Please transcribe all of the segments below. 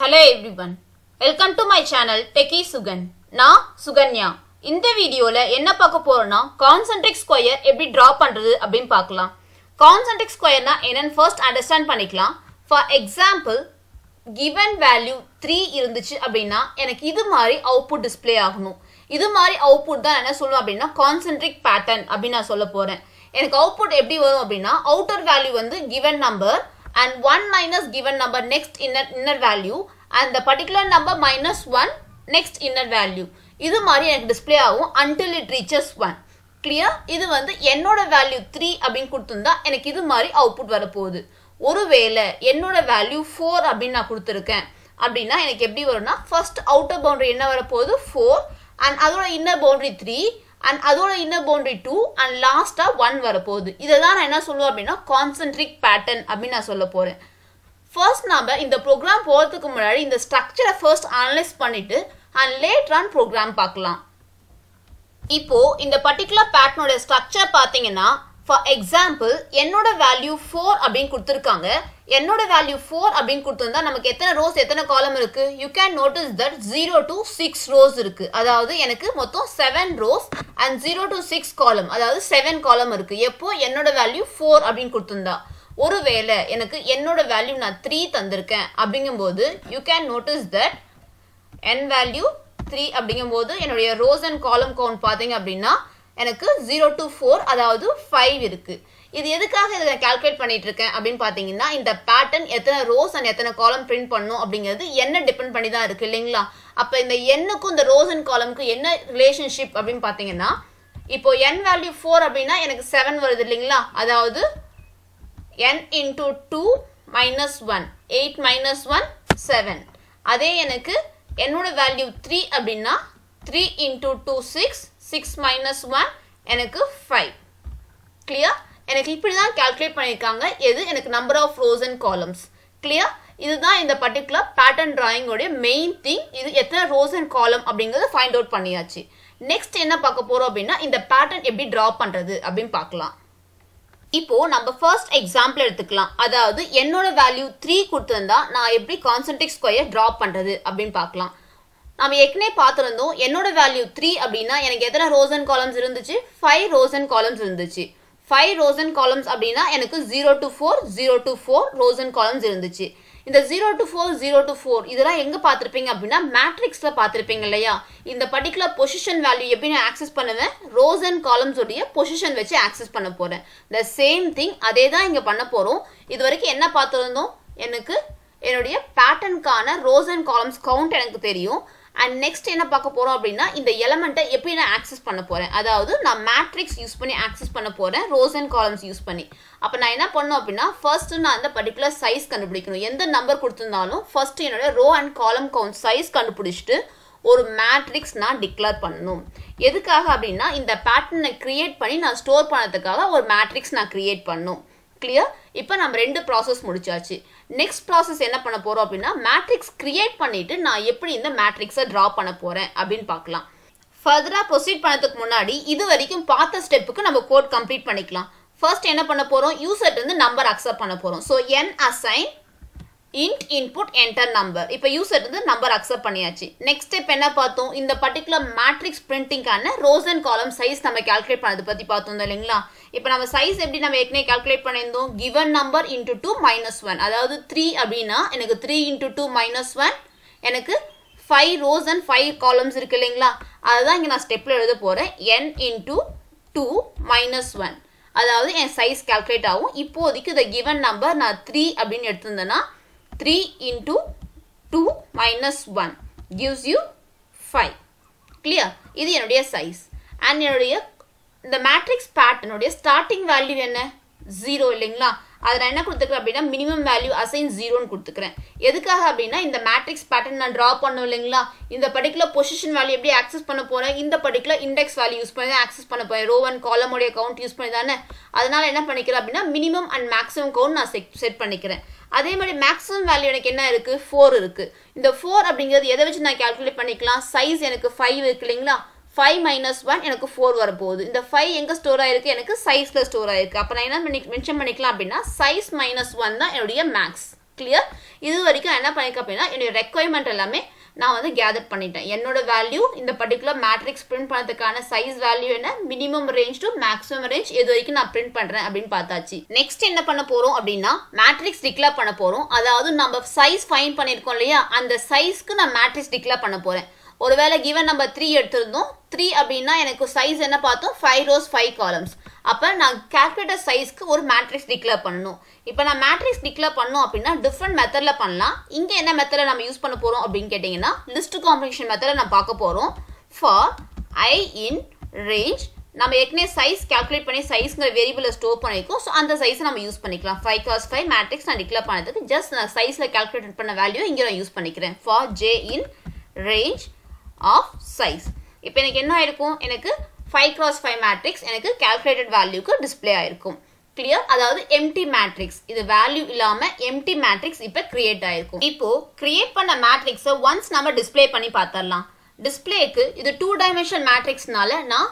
hello everyone welcome to my channel techie Sugan நான் சுகன்யா இந்த வீடியோல என்ன பார்க்க போறோம்னா கான்சென்ட்ரிக் ஸ்கொயர் எப்படி டிரா பண்றது அப்படின்னு பார்க்கலாம் கான்சென்ட்ரிக் ஸ்கொயர்னா என்னன்னு ஃபர்ஸ்ட் அண்டர்ஸ்டாண்ட் பண்ணிக்கலாம் for example given value three இருந்துச்சு அப்படின்னா எனக்கு இது மாதிரி அவுட்புட் டிஸ்ப்ளே ஆகணும் இது மாதிரி அவுட்புட் தான் என்ன சொல்லுவேன் அப்படின்னா கான்சென்ட்ரிக் பேட்டர்ன் அப்படின்னு நான் சொல்ல போறேன் எனக்கு அவுட்புட் எப்படி வரும் அப்படின்னா அவுட்டர் வேல்யூ வந்து given number and 1 minus given number next inner inner value and the particular number minus 1 next inner value இது மாதிரி எனக்கு டிஸ்ப்ளே ஆகும் until it reaches 1 கிளியர் இது வந்து என்னோட வேல்யூ த்ரீ அப்படின்னு கொடுத்துருந்தா எனக்கு இது மாதிரி அவுட்புட் வரப்போகுது ஒருவேளை என்னோட வேல்யூ ஃபோர் அப்படின்னு நான் கொடுத்துருக்கேன் அப்படின்னா எனக்கு எப்படி வரும்னா ஃபர்ஸ்ட் அவுட்டர் பவுண்டரி என்ன வரப்போகுது ஃபோர் அண்ட் அதோட இன்னர் பவுண்டரி த்ரீ அண்ட் அதோட இன்னர் பவுண்டரி டூ அண்ட் லாஸ்ட்டாக ஒன் வரப்போகுது இதை தான் நான் என்ன சொல்லுவேன் அப்படின்னா கான்சென்ட்ரிக் பேட்டர்ன் அப்படின்னு நான் சொல்ல போகிறேன் ஃபர்ஸ்ட் நாம இந்த ப்ரோக்ராம் போகிறதுக்கு முன்னாடி இந்த ஸ்ட்ரக்சரை ஃபர்ஸ்ட் அனலைஸ் பண்ணிட்டு அண்ட் லேட்டர் ஆன் ப்ரோக்ராம் பார்க்கலாம் இப்போ இந்த பர்டிகுலர் பேட்டர்னோட ஸ்ட்ரக்சர் பார்த்தீங்கன்னா ஃபார் எக்ஸாம்பிள் என்னோட வேல்யூ ஃபோர் அப்படின்னு கொடுத்துருக்காங்க என்னோட வேல்யூ ஃபோர் அப்படின்னு கொடுத்துருந்தா நமக்கு எத்தனை ரோஸ் எத்தனை காலம் இருக்கு you can notice that zero to six rows இருக்கு அதாவது எனக்கு மொத்தம் seven rows and zero to six column அதாவது செவன் காலம் இருக்கு எப்போ என்னோட வேல்யூ ஃபோர் அப்படின்னு கொடுத்துருந்தா ஒருவேளை எனக்கு என்னோட வேல்யூ நான் த்ரீ தந்திருக்கேன் அப்படிங்கும்போது you can notice that N value three அப்படிங்கும்போது என்னுடைய ரோஸ் அண்ட் காலம் கவுண்ட் பார்த்தீங்க அப்படின்னா எனக்கு ஜீரோ டு ஃபோர் அதாவது ஃபைவ் இருக்கு இது எதுக்காக இதை கால்குலேட் பண்ணிட்டு இருக்கேன் அப்படின்னு பார்த்தீங்கன்னா இந்த பேட்டர்ன் எத்தனை ரோஸ் அண்ட் எத்தனை காலம் பிரிண்ட் பண்ணும் அப்படிங்கிறது என்ன டிபெண்ட் பண்ணி தான் இருக்கு இல்லைங்களா அப்போ இந்த எண்ணுக்கும் இந்த ரோஸ் அண்ட் காலமுக்கு என்ன ரிலேஷன்ஷிப் அப்படின்னு பார்த்தீங்கன்னா இப்போ என் வேல்யூ ஃபோர் அப்படின்னா எனக்கு செவன் வருது இல்லைங்களா அதாவது n into 2 minus 1 8 minus 1 7 அதே எனக்கு என்னோட வேல்யூ 3 அப்படின்னா 3 into 2 6 6 minus 1 எனக்கு 5 கிளியர் எனக்கு இப்படி தான் கால்குலேட் பண்ணியிருக்காங்க எது எனக்கு number of rows and columns clear இதுதான் இந்த பர்டிகுலர் பேட்டர்ன் டிராயிங்கோடைய மெயின் திங் இது எத்தனை ரோஸ் அண்ட் காலம் அப்படிங்கறத ஃபைண்ட் அவுட் பண்ணியாச்சு நெக்ஸ்ட் என்ன பார்க்க போறோம் அப்படின்னா இந்த பேட்டர்ன் எப்படி டிரா பண்றது அப்படின்னு பார்க்கலாம் இப்போ நம்ம ஃபர்ஸ்ட் எக்ஸாம்பிள் எடுத்துக்கலாம் அதாவது என்னோட வேல்யூ த்ரீ கொடுத்துருந்தா நான் எப்படி கான்சென்ட்ரிக் ஸ்கொயர் ட்ரா பண்றது அப்படின்னு பார்க்கலாம் நம்ம ஏற்கனவே பார்த்துருந்தோம் என்னோட வேல்யூ த்ரீ அப்படின்னா எனக்கு எத்தனை ரோஸ் அண்ட் காலம்ஸ் இருந்துச்சு ஃபைவ் ரோஸ் அண்ட் காலம்ஸ் இருந்துச்சு ஃபைவ் ரோஸ் அண்ட் காலம்ஸ் அப்படின்னா எனக்கு zero to four zero to four rows and columns இருந்துச்சு இந்த zero to four zero to four இதெல்லாம் எங்கே பார்த்துருப்பீங்க அப்படின்னா மேட்ரிக்ஸில் பார்த்துருப்பீங்க இல்லையா இந்த பர்டிகுலர் பொசிஷன் வேல்யூ எப்படி நான் ஆக்சஸ் பண்ணுவேன் ரோஸ் அண்ட் காலம்ஸ் உடைய பொசிஷன் வச்சு ஆக்சஸ் பண்ண போகிறேன் த சேம் திங் அதே தான் இங்கே பண்ண போகிறோம் இது வரைக்கும் என்ன பார்த்துருந்தோம் எனக்கு என்னுடைய பேட்டர்னுக்கான ரோஸ் அண்ட் காலம்ஸ் கவுண்ட் எனக்கு தெரியும் அண்ட் நெக்ஸ்ட் என்ன பார்க்க போறோம் அப்படின்னா இந்த எலமெண்ட்டை எப்படி நான் ஆக்சஸ் பண்ண போறேன் அதாவது நான் மேட்ரிக்ஸ் யூஸ் பண்ணி ஆக்சஸ் பண்ண போறேன் ரோஸ் அண்ட் காலம்ஸ் யூஸ் பண்ணி அப்போ நான் என்ன பண்ணணும் அப்படின்னா ஃபர்ஸ்ட் நான் அந்த பர்டிகுலர் சைஸ் கண்டுபிடிக்கணும் எந்த நம்பர் கொடுத்துருந்தாலும் ஃபர்ஸ்ட் என்னோட row and column count size கண்டுபிடிச்சிட்டு ஒரு மேட்ரிக்ஸ் நான் டிக்ளேர் பண்ணணும் எதுக்காக அப்படின்னா இந்த பேட்டர்னை கிரியேட் பண்ணி நான் ஸ்டோர் பண்ணதுக்காக ஒரு மேட்ரிக்ஸ் நான் கிரியேட் பண்ணணும் கிளியர் இப்போ நம்ம ரெண்டு ப்ராசஸ் முடிச்சாச்சு நெக்ஸ்ட் ப்ராசஸ் என்ன பண்ண போறோம் அப்படின்னா மேட்ரிக்ஸ் கிரியேட் பண்ணிட்டு நான் எப்படி இந்த மேட்ரிக்ஸை ட்ரா பண்ண போறேன் அப்படின்னு பார்க்கலாம் ஃபர்தராக ப்ரொசீட் பண்ணதுக்கு முன்னாடி இது வரைக்கும் பார்த்த ஸ்டெப்புக்கு நம்ம கோட் கம்ப்ளீட் பண்ணிக்கலாம் ஃபர்ஸ்ட் என்ன பண்ண போறோம் யூசர்ட் இருந்து நம்பர் அக்செப்ட் பண்ண போறோம் so N assign int input enter number இப்போ யூசர் இருந்து நம்பர் அக்செப்ட் பண்ணியாச்சு நெக்ஸ்ட் ஸ்டெப் என்ன பார்த்தோம் இந்த பர்டிகுலர் மேட்ரிக்ஸ் பிரிண்டிங்கான ரோஸ் அண்ட் காலம் சைஸ் நம்ம கால்குலேட் பண்ணது பற்றி பார்த்தோம் இல்லைங்களா இப்போ நம்ம சைஸ் எப்படி நம்ம ஏற்கனவே கால்குலேட் பண்ணியிருந்தோம் given number into two minus one அதாவது த்ரீ அப்படின்னா எனக்கு three into two minus one எனக்கு five rows and five columns இருக்கு இல்லைங்களா அதுதான் இங்கே நான் ஸ்டெப்பில் எழுத போகிறேன் n into two minus one அதாவது என் சைஸ் கால்குலேட் ஆகும் இப்போதைக்கு இந்த கிவன் நம்பர் நான் த்ரீ அப்படின்னு எடுத்திருந்தேன்னா three into two minus one gives you five clear இது என்னுடைய சைஸ் அண்ட் என்னுடைய இந்த மேட்ரிக்ஸ் பேட்டர்னுடைய ஸ்டார்டிங் வேல்யூ என்ன ஜீரோ இல்லைங்களா அதை நான் என்ன கொடுத்துக்கிறேன் அப்படின்னா மினிமம் வேல்யூ அசைன் ஜீரோன்னு கொடுத்துக்கிறேன் எதுக்காக அப்படின்னா இந்த மேட்ரிக்ஸ் பேட்டர்ன் நான் ட்ரா பண்ணும் இல்லைங்களா இந்த பர்டிகுலர் பொசிஷன் வேல்யூ எப்படி ஆக்சஸ் பண்ண போறேன் இந்த பர்டிகுலர் இண்டெக்ஸ் வேல்யூ யூஸ் பண்ணி தான் ஆக்சஸ் பண்ண போறேன் ரோ அண்ட் காலமுடைய கவுண்ட் யூஸ் பண்ணி தானே அதனால என்ன பண்ணிக்கிறேன் அப்படின்னா மினிமம் அண்ட் மேக்ஸிமம் கவுண்ட் நான் செட் செட் பண்ணிக்கிறேன் அதே மாதிரி மேக்ஸிமம் வேல்யூ எனக்கு என்ன இருக்கு ஃபோர் இருக்கு இந்த ஃபோர் அப்படிங்கிறது எதை வச்சு நான் கால்குலேட் பண்ணிக்கலாம் சைஸ் எனக்கு ஃபைவ் இருக்கு இல்லைங்களா ஃபைவ் மைனஸ் ஒன் எனக்கு ஃபோர் வரப்போகுது இந்த ஃபைவ் எங்கே ஸ்டோர் ஆயிருக்கு எனக்கு சைஸில் ஸ்டோர் ஆயிருக்கு அப்போ நான் என்ன பண்ணி மென்ஷன் பண்ணிக்கலாம் அப்படின்னா சைஸ் மைனஸ் ஒன் தான் என்னுடைய மேக்ஸ் கிளியர் இது வரைக்கும் என்ன பண்ணியிருக்கேன் அப்படின்னா என்னுடைய ரெக்குவயர்மெண்ட் எல்லாமே நான் வந்து கேதர் பண்ணிட்டேன் என்னோட வேல்யூ இந்த பர்டிகுலர் மேட்ரிக்ஸ் பிரிண்ட் பண்ணதுக்கான சைஸ் வேல்யூ என்ன minimum range to maximum range இது வரைக்கும் நான் பிரிண்ட் பண்றேன் அப்படின்னு பார்த்தாச்சு நெக்ஸ்ட் என்ன பண்ண போறோம் அப்படின்னா மேட்ரிக்ஸ் டிக்ளேர் பண்ண போறோம் அதாவது நம்ம சைஸ் ஃபைன் பண்ணியிருக்கோம் இல்லையா அந்த சைஸ்க்கு நான் மேட்ரிக்ஸ் டிக்ளேர் பண்ண போறேன் ஒருவேளை கிவன் நம்பர் த்ரீ எடுத்திருந்தோம் த்ரீ அப்படின்னா எனக்கு சைஸ் என்ன பார்த்தோம் ஃபைவ் ரோஸ் ஃபைவ் காலம்ஸ் அப்போ நான் கேல்குலேட்டர் சைஸ்க்கு ஒரு மேட்ரிக்ஸ் டிக்ளேர் பண்ணணும் இப்போ நான் மேட்ரிக்ஸ் டிக்ளேர் பண்ணோம் அப்படின்னா டிஃப்ரெண்ட் மெத்தடில் பண்ணலாம் இங்கே என்ன மெத்தடில் நம்ம யூஸ் பண்ண போகிறோம் அப்படின்னு கேட்டிங்கன்னா லிஸ்ட் காம்பினேஷன் மெத்தடில் நான் பார்க்க போகிறோம் ஃபார் ஐ இன் ரேஞ்ச் நம்ம ஏற்கனவே சைஸ் கால்குலேட் பண்ணி சைஸ்ங்கிற வேரியபிளை ஸ்டோர் பண்ணியிருக்கோம் ஸோ அந்த சைஸை நம்ம யூஸ் பண்ணிக்கலாம் ஃபைவ் காஸ் ஃபைவ் மேட்ரிக்ஸ் நான் டிக்ளேர் பண்ணதுக்கு ஜஸ்ட் நான் சைஸில் கால்குலேட் பண்ண வேல்யூ இங்கே நான் யூஸ் பண்ணிக்கிறேன் for j in range of size இப்போ எனக்கு என்ன ஆயிருக்கும் எனக்கு ஃபைவ் கிராஸ் ஃபைவ் மேட்ரிக்ஸ் எனக்கு கால்குலேட்டட் வேல்யூக்கு டிஸ்பிளே ஆயிருக்கும் கிளியர் அதாவது எம்டி மேட்ரிக்ஸ் இது வேல்யூ இல்லாம எம்டி மேட்ரிக்ஸ் இப்போ கிரியேட் ஆயிருக்கும் இப்போ கிரியேட் பண்ண மேட்ரிக்ஸை ஒன்ஸ் நம்ம டிஸ்பிளே பண்ணி பார்த்துடலாம் டிஸ்பிளேக்கு இது டூ டைமென்ஷன் மேட்ரிக்ஸ்னால நான்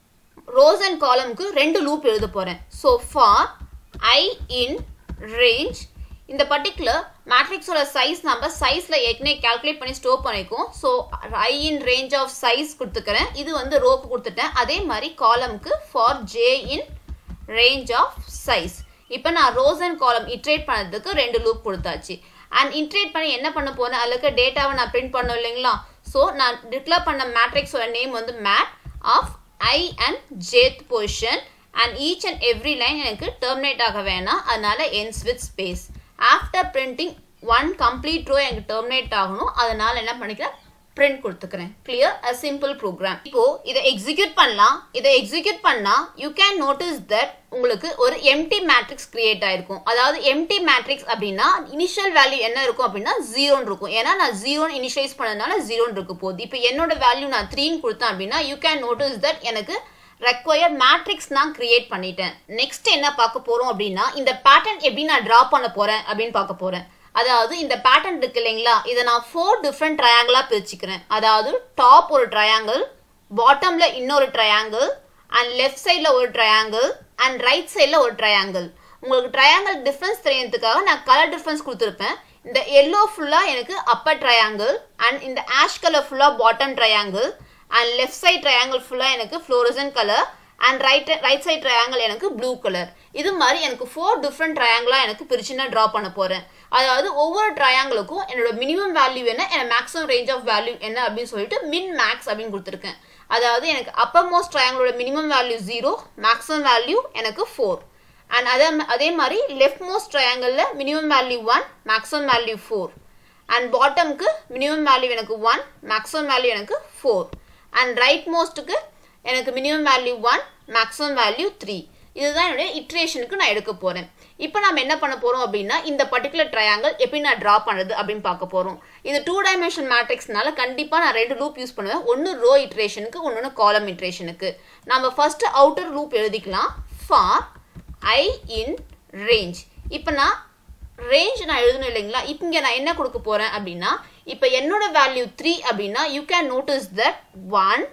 ரோஸ் அண்ட் காலம்க்கு ரெண்டு லூப் எழுத போறேன் so for I in range இந்த பர்டிகுலர் மேட்ரிக்ஸோட சைஸ் நம்ம சைஸில் ஏற்கனவே கால்குலேட் பண்ணி ஸ்டோர் பண்ணியிருக்கோம் so I in range of size கொடுத்துக்கிறேன் இது வந்து ரோக்கு கொடுத்துட்டேன் அதே மாதிரி காலம்க்கு for j in range of size இப்போ நான் ரோஸ் அண்ட் காலம் இட்ரேட் பண்ணதுக்கு ரெண்டு லூப் கொடுத்தாச்சு அண்ட் இன்ட்ரேட் பண்ணி என்ன பண்ண போனேன் அதில் இருக்க டேட்டாவை நான் பிரிண்ட் பண்ணோம் இல்லைங்களா ஸோ நான் டிக்ளேர் பண்ண மேட்ரிக்ஸோட நேம் வந்து mat of I and jth position and each and every line எனக்கு டெர்மினேட் ஆக வேணாம் அதனால ends with space after printing one complete row எனக்கு டெர்மினேட் ஆகணும் அதனால என்ன பண்ணிக்கிறேன் பிரிண்ட் கொடுத்துக்கிறேன் கிளியர் அ சிம்பிள் ப்ரோக்ராம் இப்போ இதை எக்ஸிக்யூட் பண்ணலாம் இதை எக்ஸிக்யூட் பண்ணா யூ கேன் நோட்டீஸ் தட் உங்களுக்கு ஒரு எம்டி மேட்ரிக்ஸ் கிரியேட் ஆயிருக்கும் அதாவது எம்டி மேட்ரிக்ஸ் அப்படின்னா இனிஷியல் வேல்யூ என்ன இருக்கும் அப்படின்னா ஜீரோன்னு இருக்கும் ஏன்னா நான் ஜீரோன்னு இனிஷியலைஸ் பண்ணதுனால ஜீரோன்னு இருக்க போகுது இப்போ என்னோட வேல்யூ நான் த்ரீன்னு கொடுத்தேன் அப்படின்னா யூ கேன் நோட்டீஸ் தட் எனக்கு ரெக்வயர் மேட்ரிக்ஸ் நான் கிரியேட் பண்ணிட்டேன் நெக்ஸ்ட் என்ன பார்க்க போறோம் அப்படின்னா இந்த பேட்டர்ன் எப்படி நான் டிரா பண்ண போறேன் அப்படின்னு பார்க்க போறேன் அதாவது இந்த பேட்டர்ன் இருக்கு இல்லைங்களா இதை நான் ஃபோர் டிஃப்ரெண்ட் ட்ரையாங்கிளா பிரிச்சுக்கிறேன் அதாவது டாப் ஒரு ட்ரையாங்கிள் பாட்டம்ல இன்னொரு ட்ரையாங்கிள் அண்ட் லெஃப்ட் சைடில் ஒரு ட்ரையாங்கிள் அண்ட் ரைட் சைடில் ஒரு ட்ரையாங்கிள் உங்களுக்கு ட்ரையாங்கிள் டிஃப்ரென்ஸ் தெரியறதுக்காக நான் கலர் டிஃப்ரென்ஸ் கொடுத்துருப்பேன் இந்த எல்லோ ஃபுல்லாக எனக்கு அப்பர் ட்ரையாங்கிள் அண்ட் இந்த ஆஷ் கலர் ஃபுல்லாக bottom triangle and left side triangle ஃபுல்லாக எனக்கு fluorescent colour and right right side triangle எனக்கு ப்ளூ கலர் இது மாதிரி எனக்கு ஃபோர் டிஃப்ரெண்ட் ட்ரையாங்கிளாக எனக்கு பிரிச்சு நான் ட்ரா பண்ண போகிறேன் அதாவது ஒவ்வொரு ட்ரையாங்கிளுக்கும் என்னோட மினிமம் வேல்யூ என்ன என்ன மேக்ஸிமம் ரேஞ்ச் ஆஃப் வேல்யூ என்ன அப்படின்னு சொல்லிட்டு மின் மேக்ஸ் அப்படின்னு கொடுத்துருக்கேன் அதாவது எனக்கு அப்பர் மோஸ்ட் ட்ரையாங்கிளோட minimum value zero maximum value எனக்கு ஃபோர் அண்ட் அதே அதே மாதிரி லெஃப்ட் மோஸ்ட் ட்ரையாங்கிளில் minimum value one maximum value four and பாட்டம்க்கு மினிமம் வேல்யூ எனக்கு ஒன் மேக்ஸிமம் வேல்யூ எனக்கு ஃபோர் அண்ட் ரைட் மோஸ்ட்டுக்கு எனக்கு minimum value one maximum value three இதுதான் என்னுடைய இட்ரேஷனுக்கு நான் எடுக்க போகிறேன் இப்போ நம்ம என்ன பண்ண போகிறோம் அப்படின்னா இந்த பர்டிகுலர் ட்ரையாங்கிள் எப்படி நான் ட்ரா பண்ணுறது அப்படின்னு பார்க்க போகிறோம் இது டூ டைமென்ஷன் மேட்ரிக்ஸ்னால கண்டிப்பாக நான் ரெண்டு லூப் யூஸ் பண்ணுவேன் ஒன்று ரோ இட்ரேஷனுக்கு ஒன்று காலம் இட்ரேஷனுக்கு நம்ம ஃபர்ஸ்ட் அவுட்டர் லூப் எழுதிக்கலாம் ஃபார் ஐ இன் ரேஞ்ச் இப்போ நான் ரேஞ்ச் நான் எழுதணும் இல்லைங்களா இப்போ இங்கே நான் என்ன கொடுக்க போகிறேன் அப்படின்னா இப்போ என்னோட வேல்யூ த்ரீ அப்படின்னா you can notice that one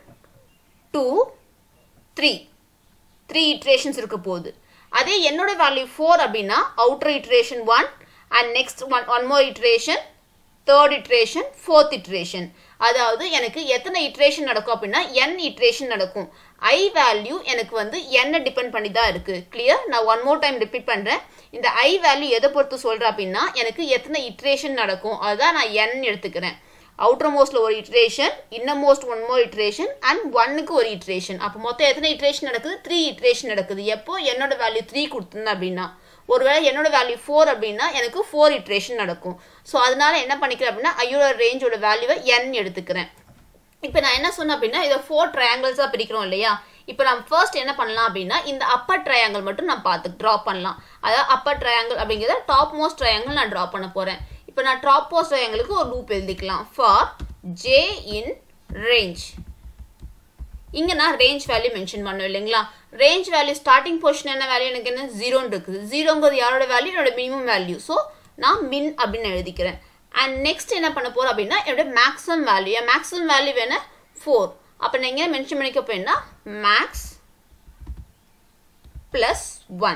two three three iterations இருக்க போகுது அதே என்னோட வேல்யூ ஃபோர் அப்படின்னா outer iteration one and next one one more iteration third iteration fourth iteration அதாவது எனக்கு எத்தனை இட்ரேஷன் நடக்கும் அப்படின்னா என் இட்ரேஷன் நடக்கும் ஐ வேல்யூ எனக்கு வந்து என்னை டிபெண்ட் பண்ணி தான் இருக்கு கிளியர் நான் ஒன் மோர் டைம் ரிப்பீட் பண்றேன் இந்த ஐ வேல்யூ எதை பொறுத்து சொல்றேன் அப்படின்னா எனக்கு எத்தனை இட்ரேஷன் நடக்கும் அதுதான் நான் என் எடுத்துக்கிறேன் அவுட்டர் மோஸ்ட்ல ஒரு iteration inner most one more iteration and ஒன்னுக்கு ஒரு இட்ரேஷன் அப்போ மொத்தம் எத்தனை இட்ரேஷன் நடக்குது த்ரீ இட்ரேஷன் நடக்குது எப்போ என்னோட வேல்யூ த்ரீ கொடுத்துருந்தேன் அப்படின்னா ஒருவேளை என்னோட வேல்யூ ஃபோர் அப்படின்னா எனக்கு ஃபோர் இட்ரேஷன் நடக்கும் ஸோ அதனால என்ன பண்ணிக்கிறேன் அப்படின்னா ஐயோட ரேஞ்சோட வேல்யூவை என் எடுத்துக்கிறேன் இப்போ நான் என்ன சொன்னேன் அப்படின்னா இதை ஃபோர் ட்ரையாங்கிள்ஸாக பிரிக்கிறோம் இல்லையா இப்போ நம்ம ஃபர்ஸ்ட் என்ன பண்ணலாம் அப்படின்னா இந்த அப்பர் ட்ரையாங்கிள் மட்டும் நான் பார்த்து ட்ரா பண்ணலாம் அதாவது அப்பர் ட்ரையாங்கிள் அப்படிங்கிறத டாப் மோஸ்ட் ட்ரையாங்கிள் நான் ட்ரா பண்ண போகிறேன் இப்போ நான் டாப் மோஸ்ட் ட்ரையாங்கிளுக்கு ஒரு லூப் எழுதிக்கலாம் ஃபார் ஜே இன் ரேஞ்ச் இங்கே நான் ரேஞ்ச் வேல்யூ மென்ஷன் பண்ணோம் இல்லைங்களா ரேஞ்ச் வேல்யூ ஸ்டார்டிங் பொசிஷன் என்ன வேல்யூ எனக்கு என்ன ஜீரோன்னு இருக்குது ஜீரோங்கிறது யாரோட வேல்யூ என்னோட மினிமம் வேல்யூ ஸோ நான் மின் அப்படின்னு எழுதிக்கிறேன் அண்ட் நெக்ஸ்ட் என்ன பண்ண போகிறோம் அப்படின்னா என்னோட மேக்ஸிமம் வேல்யூ என் மேக்ஸிமம் வேல்யூ வேணா ஃபோர் அப்போ நான் எங்கே மென்ஷன் பண்ணிக்க போயின்னா மேக்ஸ் ப்ளஸ் ஒன்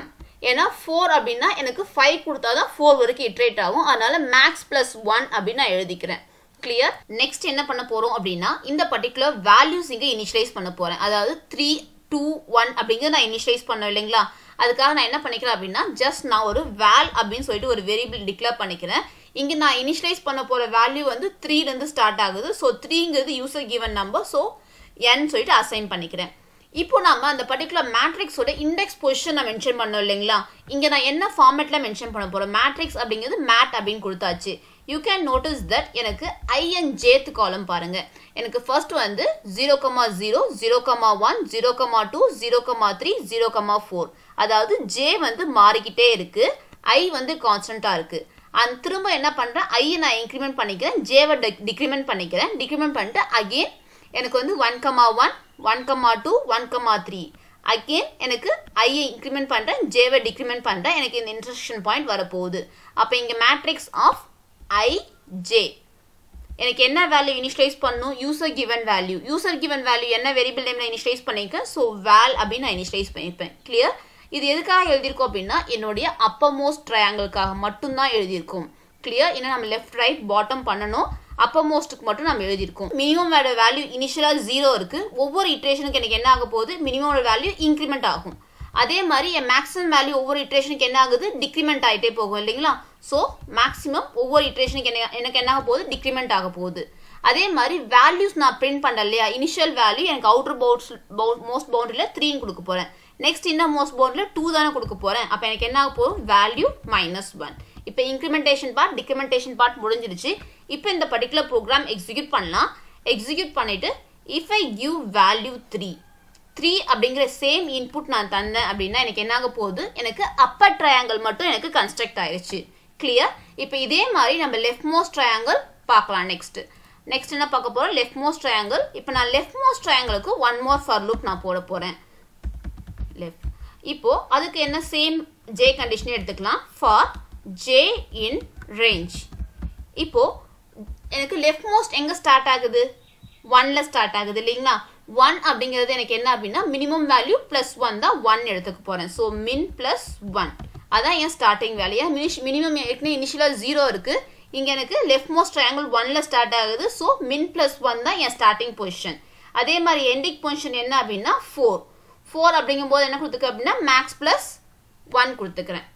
ஏன்னா ஃபோர் அப்படின்னா எனக்கு ஃபைவ் கொடுத்தா தான் ஃபோர் வரைக்கும் இட்ரேட் ஆகும் அதனால மேக்ஸ் பிளஸ் ஒன் அப்படின்னு நான் எழுதிக்கிறேன் கிளியர் நெக்ஸ்ட் என்ன பண்ண போறோம் அப்படின்னா இந்த பர்டிகுலர் வேல்யூஸ் இங்கே இனிஷியலைஸ் பண்ண போறேன் அதாவது த்ரீ டூ ஒன் அப்படிங்கிறது நான் இனிஷியலைஸ் பண்ணோம் இல்லைங்களா அதுக்காக நான் என்ன பண்ணிக்கிறேன் அப்படின்னா ஜஸ்ட் நான் ஒரு வேல் அப்படின்னு சொல்லிட்டு ஒரு வேரியபிள் டிக்ளேர் பண்ணிக்கிறேன் இங்கே நான் இனிஷியலைஸ் பண்ண போகிற வேல்யூ வந்து த்ரீலேருந்து ஸ்டார்ட் ஆகுது ஸோ த்ரீங்கிறது user given number so n சொல்லிட்டு அசைன் பண்ணிக்கிறேன் இப்போ நம்ம அந்த பர்டிகுலர் மேட்ரிக்ஸோட இண்டெக்ஸ் பொசிஷன் நான் மென்ஷன் பண்ணோம் இல்லைங்களா இங்கே நான் என்ன ஃபார்மேட்டில் மென்ஷன் பண்ண போகிறேன் மேட்ரிக்ஸ் அப்படிங்கிறது மேட் அப்படின்னு கொடுத்தாச்சு யூ கேன் நோட்டிஸ் தட் எனக்கு ஐஎன் ஜேத் காலம் பாருங்க எனக்கு ஃபர்ஸ்ட் வந்து zero comma zero zero comma one zero comma two zero comma three zero comma four அதாவது ஜே வந்து மாறிக்கிட்டே இருக்கு ஐ வந்து கான்ஸ்டண்ட்டாக இருக்கு அண்ட் திரும்ப என்ன பண்ணுறேன் ஐயை நான் இன்க்ரிமெண்ட் பண்ணிக்கிறேன் ஜேவை டிக்ரிமெண்ட் பண்ணிக்கிறேன் டிக்ரிமெண்ட் பண்ணிட்டு அகெயின் எனக்கு வந்து one comma one one comma two one comma three again எனக்கு ஐயை இன்க்ரிமெண்ட் பண்ணுறேன் ஜேவை டிக்ரிமெண்ட் பண்ணுறேன் எனக்கு இந்த இன்டர்செக்ஷன் பாயிண்ட் வரப்போகுது அப்போ இங்கே மேட்ரிக்ஸ் ஆஃப் ஐ ஜே எனக்கு என்ன வேல்யூ இனிஷியலைஸ் பண்ணும் user given value user given value என்ன வேரியபிள் நேமில் இனிஷியலைஸ் பண்ணியிருக்கேன் ஸோ வேல் அப்படின்னு நான் இனிஷியலைஸ் பண்ணியிருப்பேன் கிளியர் இது எதுக்காக எழுதியிருக்கோம் அப்படின்னா என்னுடைய அப்பர் மோஸ்ட் ட்ரையாங்கிளுக்காக மட்டும்தான் எழுதியிருக்கும் கிளியர் ஏன்னா நம்ம லெஃப்ட் ரைட் பாட்டம் பண்ணணும் அப்பர் மோஸ்ட்டுக்கு மட்டும் நம்ம எழுதியிருக்கோம் மினிமம் வேல்யூ இனிஷியலாக ஜீரோ இருக்கு ஒவ்வொரு இட்ரேஷனுக்கு எனக்கு என்ன ஆக போகுது மினிமம் வேல்யூ இன்க்ரிமெண்ட் ஆகும் அதே மாதிரி என் மேக்ஸிமம் வேல்யூ ஒவ்வொரு இட்ரேஷனுக்கு என்ன ஆகுது டிக்ரிமெண்ட் ஆகிட்டே போகும் இல்லைங்களா ஸோ மேக்ஸிமம் ஒவ்வொரு இட்ரேஷனுக்கு என்ன எனக்கு என்ன ஆக போகுது டிக்ரிமெண்ட் ஆக போகுது அதே மாதிரி வேல்யூஸ் நான் பிரிண்ட் பண்ண இல்லையா இனிஷியல் வேல்யூ எனக்கு அவுட்டர் பவுட்ஸ் மோஸ்ட் பவுண்டரியில் த்ரீன்னு கொடுக்க போகிறேன் நெக்ஸ்ட் இன்னும் மோஸ்ட் பவுண்டரியில் டூ தானே கொடுக்க போகிறேன் அப்போ எனக்கு என்ன ஆக போகும் வேல்யூ மைனஸ் ஒன் இப்போ இன்க்ரிமெண்டேஷன் பார்ட் டிக்ரிமெண்டேஷன் பார்ட் முடிஞ்சிருச்சு இப்போ இந்த பர்டிகுலர் ப்ரோக்ராம் எக்ஸிக்யூட் பண்ணலாம் எக்ஸிக்யூட் பண்ணிட்டு if I give value three three அப்படிங்கிற சேம் இன்புட் நான் தந்தேன் அப்படின்னா எனக்கு என்ன ஆக போகுது எனக்கு அப்பர் ட்ரையாங்கிள் மட்டும் எனக்கு கன்ஸ்ட்ரக்ட் ஆயிடுச்சு கிளியர் இப்போ இதே மாதிரி நம்ம லெஃப்ட் மோஸ்ட் ட்ரையாங்கிள் பார்க்கலாம் நெக்ஸ்ட் நெக்ஸ்ட் என்ன பார்க்க போறோம் லெஃப்ட் மோஸ்ட் ட்ரையாங்கிள் இப்போ நான் லெஃப்ட் மோஸ்ட் ட்ரையாங்கிளுக்கு ஒன் மோர் ஃபார் லூப் நான் போட போறேன் லெஃப்ட் இப்போ அதுக்கு என்ன சேம் ஜே கண்டிஷனே எடுத்துக்கலாம் ஃபார் ஜே இன் ரேஞ்ச் இப்போ எனக்கு லெஃப்ட் மோஸ்ட் எங்க ஸ்டார்ட் ஆகுது ஒன்ல ஸ்டார்ட் ஆகுது இல்லைங்களா ஒன் அப்படிங்கிறது எனக்கு என்ன அப்படின்னா மினிமம் வேல்யூ பிளஸ் ஒன் தான் ஒன் எடுத்துக்க போறேன் ஸோ மின் பிளஸ் ஒன் அதான் என் ஸ்டார்டிங் வேல்யூ மினிமம் ஏற்கனவே இனிஷியலாக ஜீரோ இருக்கு இங்க எனக்கு லெஃப்ட் மோஸ்ட் ட்ரையாங்கிள் ஒன்ல ஸ்டார்ட் ஆகுது ஸோ மின் பிளஸ் ஒன் தான் என் ஸ்டார்டிங் பொசிஷன் அதே மாதிரி எண்டிங் பொசிஷன் என்ன அப்படின்னா ஃபோர் ஃபோர் அப்படிங்கும்போது என்ன கொடுத்துக்க அப்படின்னா மேக்ஸ் பிளஸ் ஒன் கொடுத்துக்கிறேன்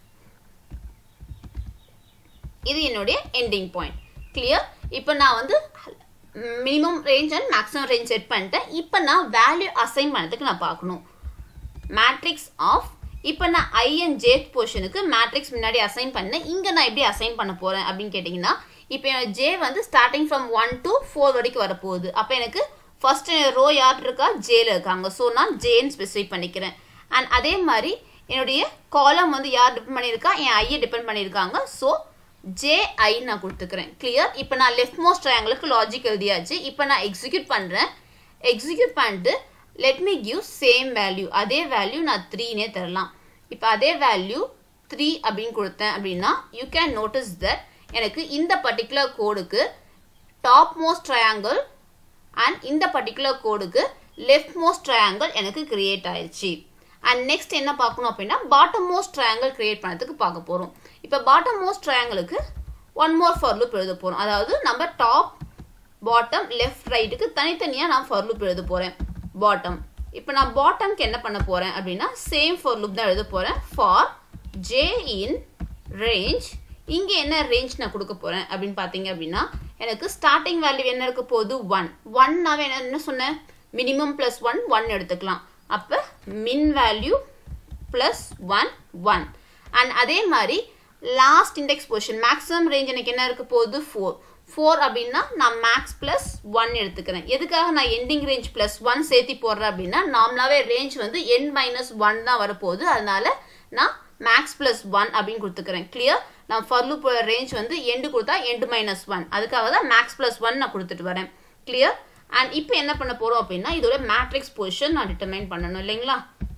இது என்னுடைய எண்டிங் பாயிண்ட் கிளியர் இப்போ நான் வந்து minimum range and maximum range set பண்ணிட்டேன் இப்போ நான் வேல்யூ அசைன் பண்ணதுக்கு நான் பார்க்கணும் மேட்ரிக்ஸ் ஆஃப் இப்போ நான் ஐ அண்ட் ஜேத் போர்ஷனுக்கு மேட்ரிக்ஸ் முன்னாடி அசைன் பண்ணேன் இங்கே நான் எப்படி அசைன் பண்ண போகிறேன் அப்படின்னு கேட்டிங்கன்னா இப்போ என்னோட ஜே வந்து starting from one to four வரைக்கும் வரப்போகுது அப்போ எனக்கு ஃபர்ஸ்ட் ரோ யார் இருக்கா ஜேல இருக்காங்க ஸோ நான் ஜேன்னு ஸ்பெசிஃபை பண்ணிக்கிறேன் அண்ட் அதே மாதிரி என்னுடைய காலம் வந்து யார் டிபெண்ட் பண்ணியிருக்கா என் ஐயை டிபெண்ட் பண்ணியிருக்காங்க ஸோ ஜே ஐ நான் கொடுத்துக்கிறேன் கிளியர் இப்போ நான் லெஃப்ட் மோஸ்ட் ட்ரையாங்கிளுக்கு லாஜிக் எழுதியாச்சு இப்போ நான் எக்ஸிக்யூட் பண்ணுறேன் எக்ஸிக்யூட் பண்ணிட்டு let me give same value அதே வேல்யூ நான் த்ரீனே தரலாம் இப்போ அதே வேல்யூ த்ரீ அப்படின்னு கொடுத்தேன் அப்படின்னா யூ கேன் நோட்டிஸ் தட் எனக்கு இந்த பர்டிகுலர் கோடுக்கு டாப் மோஸ்ட் ட்ரையாங்கிள் அண்ட் இந்த பர்டிகுலர் கோடுக்கு லெஃப்ட் மோஸ்ட் ட்ரையாங்கிள் எனக்கு கிரியேட் ஆயிடுச்சு அண்ட் நெக்ஸ்ட் என்ன பார்க்கணும் அப்படின்னா பாட்டம் மோஸ்ட் ட்ரையாங்கிள் கிரியேட் பண்ணதுக்கு பார்க்க போகிறோம் இப்போ பாட்டம் மோஸ்ட் ட்ரையாங்கிளுக்கு ஒன் மோர் ஃபார் லூப் எழுத போகிறோம் அதாவது நம்ம டாப் பாட்டம் லெஃப்ட் ரைட்டுக்கு தனித்தனியாக நான் ஃபார் லூப் எழுத போகிறேன் பாட்டம் இப்போ நான் பாட்டம்க்கு என்ன பண்ண போகிறேன் அப்படின்னா சேம் ஃபார் லூப் தான் எழுத போகிறேன் ஃபார் ஜே இன் ரேஞ்ச் இங்கே என்ன ரேஞ்ச் நான் கொடுக்க போகிறேன் அப்படின்னு பார்த்தீங்க அப்படின்னா எனக்கு ஸ்டார்டிங் வேல்யூ என்ன இருக்க போகுது ஒன் ஒன்னாவே என்ன என்ன சொன்னேன் மினிமம் ப்ளஸ் ஒன் ஒன் எடுத்துக்கலாம் அப்போ min value plus one one and அதே மாதிரி last index position maximum range எனக்கு என்ன இருக்க போகுது ஃபோர் ஃபோர் அப்படின்னா நான் மேக்ஸ் ப்ளஸ் ஒன் எடுத்துக்கிறேன் எதுக்காக நான் எண்டிங் ரேஞ்ச் ப்ளஸ் ஒன் சேர்த்தி போடுறேன் அப்படின்னா நார்மலாகவே ரேஞ்ச் வந்து என் மைனஸ் ஒன் தான் வரப்போகுது அதனால நான் மேக்ஸ் ப்ளஸ் ஒன் அப்படின்னு கொடுத்துக்கிறேன் கிளியர் நான் ஃபர்லு ரேஞ்ச் வந்து எண்டு கொடுத்தா எண்டு மைனஸ் ஒன் அதுக்காக தான் மேக்ஸ் ப்ளஸ் ஒன் நான் கொடுத்துட்டு வரேன் கிளியர் அண்ட் இப்போ என்ன பண்ண போகிறோம் அப்படின்னா இதோட மேட்ரிக்ஸ் பொசிஷன் நான் டிட்டர்மைன் பண்ணணும் இல்லைங்களா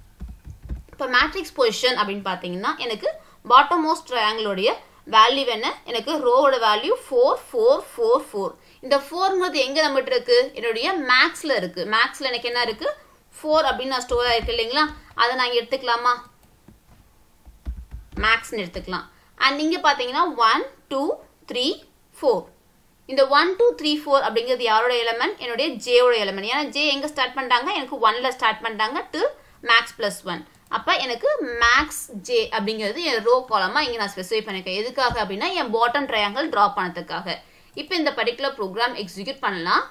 இப்போ மேட்ரிக்ஸ் பொசிஷன் அப்படின்னு பார்த்தீங்கன்னா எனக்கு பாட்டம் மோஸ்ட் ட்ரையாங்கிளோடைய வேல்யூ என்ன எனக்கு ரோவோட value four four four four இந்த ஃபோர்ங்கிறது எங்கே நம்மகிட்ட இருக்கு என்னுடைய மேக்ஸில் இருக்கு மேக்ஸில் எனக்கு என்ன இருக்கு ஃபோர் அப்படின்னு நான் ஸ்டோர் ஆயிருக்கு இல்லைங்களா அதை நான் எடுத்துக்கலாமா மேக்ஸ்னு எடுத்துக்கலாம் அண்ட் இங்கே பார்த்தீங்கன்னா ஒன் டூ த்ரீ ஃபோர் இந்த ஒன் டூ த்ரீ ஃபோர் அப்படிங்கிறது யாரோட எலமெண்ட் என்னுடைய ஜேயோட எலமெண்ட் ஏன்னா ஜே எங்கே ஸ்டார்ட் பண்ணிட்டாங்க எனக்கு ஒன்ல ஸ்டார்ட் பண்ணிட்டாங்க டு மேக்ஸ் ப்ளஸ் ஒன் அப்போ எனக்கு மேக்ஸ் ஜே அப்படிங்கிறது என் ரோ காலமாக இங்கே நான் ஸ்பெசிஃபை பண்ணியிருக்கேன் எதுக்காக அப்படின்னா என் பாட்டம் ட்ரையாங்கிள் ட்ரா பண்ணதுக்காக இப்போ இந்த பர்டிகுலர் ப்ரோக்ராம் எக்ஸிக்யூட் பண்ணலாம்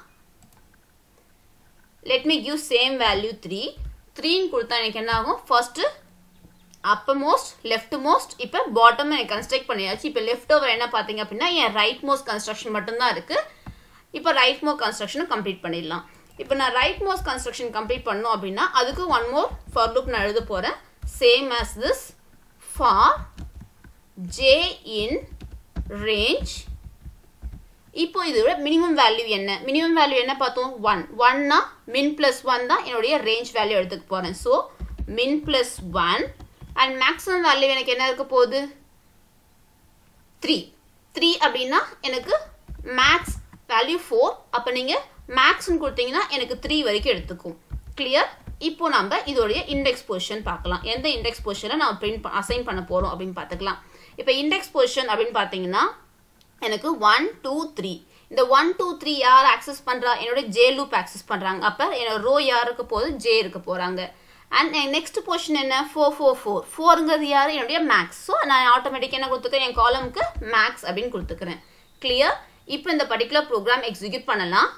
let me give same value three த்ரீன்னு கொடுத்தா எனக்கு என்ன ஆகும் first upper most left most இப்போ பாட்டம் எனக்கு கன்ஸ்ட்ரக்ட் பண்ணியாச்சு இப்போ லெஃப்ட் ஓவர் என்ன பார்த்தீங்க அப்படின்னா என் ரைட் மோஸ்ட் கன்ஸ்ட்ரக்ஷன் மட்டும்தான் இருக்குது இப்போ ரைட் மோஸ்ட் கன்ஸ்ட்ரக்ஷனும் கம்ப்ளீட் பண்ணிடலாம் இப்போ நான் ரைட் மோஸ்ட் கன்ஸ்ட்ரக்ஷன் கம்ப்ளீட் பண்ணோம் அப்படின்னா அதுக்கு ஒன் மோர் ஃபார் லூப் நான் எழுத போகிறேன் same as this for j in range இப்போ இதோட மினிமம் வேல்யூ என்ன மினிமம் வேல்யூ என்ன பார்த்தோம் ஒன் ஒன்னா மின் பிளஸ் ஒன் தான் என்னுடைய ரேஞ்ச் வேல்யூ எடுத்துக்க போகிறேன் so min plus one and maximum value எனக்கு என்ன இருக்க போகுது த்ரீ த்ரீ அப்படின்னா எனக்கு மேக்ஸ் வேல்யூ ஃபோர் அப்போ நீங்கள் மேக்ஸ்னு கொடுத்தீங்கன்னா எனக்கு த்ரீ வரைக்கும் எடுத்துக்கும் கிளியர் இப்போ நம்ம இதோடைய இண்டெக்ஸ் பொசிஷன் பார்க்கலாம் எந்த இண்டெக்ஸ் பொசிஷனை நான் பிரிண்ட் அசைன் பண்ண போகிறோம் அப்படின்னு பார்த்துக்கலாம் இப்போ இண்டெக்ஸ் பொசிஷன் அப்படின்னு பார்த்தீங்கன்னா எனக்கு ஒன் டூ த்ரீ இந்த ஒன் டூ த்ரீ யார் ஆக்சஸ் பண்ணுறா என்னோட ஜே லூப் ஆக்சஸ் பண்ணுறாங்க அப்போ என்னோட ரோ யார் இருக்க போது ஜே இருக்க போகிறாங்க அண்ட் நெக்ஸ்ட் பொசிஷன் என்ன ஃபோர் ஃபோர் ஃபோர் ஃபோருங்கிறது யார் என்னுடைய மேக்ஸ் ஸோ நான் ஆட்டோமேட்டிக்காக என்ன கொடுத்துக்கிறேன் என் காலமுக்கு மேக்ஸ் அப்படின்னு கொடுத்துக்கிறேன் கிளியர் இப்போ இந்த பர்டிகுலர் ப்ரோக்ராம் எக்ஸிக்யூட் பண்ணலாம்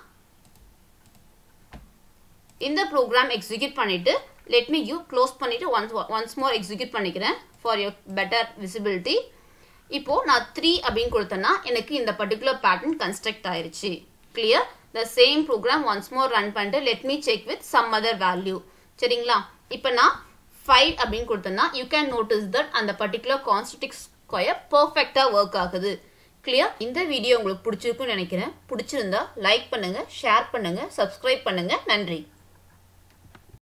இந்த ப்ரோக்ராம் எக்ஸிக்யூட் பண்ணிட்டு லெட் மீ யூ க்ளோஸ் பண்ணிட்டு ஒன்ஸ் ஒன்ஸ் மோர் எக்ஸிக்யூட் பண்ணிக்கிறேன் ஃபார் யோர் பெட்டர் விசிபிலிட்டி இப்போ நான் த்ரீ அப்படின்னு கொடுத்தேன்னா எனக்கு இந்த பர்டிகுலர் பேட்டர்ன் கன்ஸ்ட்ரக்ட் ஆயிருச்சு clear the same program once more run பண்ணிட்டு let me check with some other value சரிங்களா இப்போ நான் ஃபைவ் அப்படின்னு கொடுத்தேன்னா யூ கேன் நோட்டிஸ் தட் அந்த பர்டிகுலர் கான்ஸ்டிக் ஸ்கொயர் பர்ஃபெக்டாக ஒர்க் ஆகுது கிளியர் இந்த வீடியோ உங்களுக்கு பிடிச்சிருக்குன்னு நினைக்கிறேன் பிடிச்சிருந்தா லைக் பண்ணுங்க ஷேர் பண்ணுங்க சப்ஸ்கிரைப் பண்ணுங்க நன்றி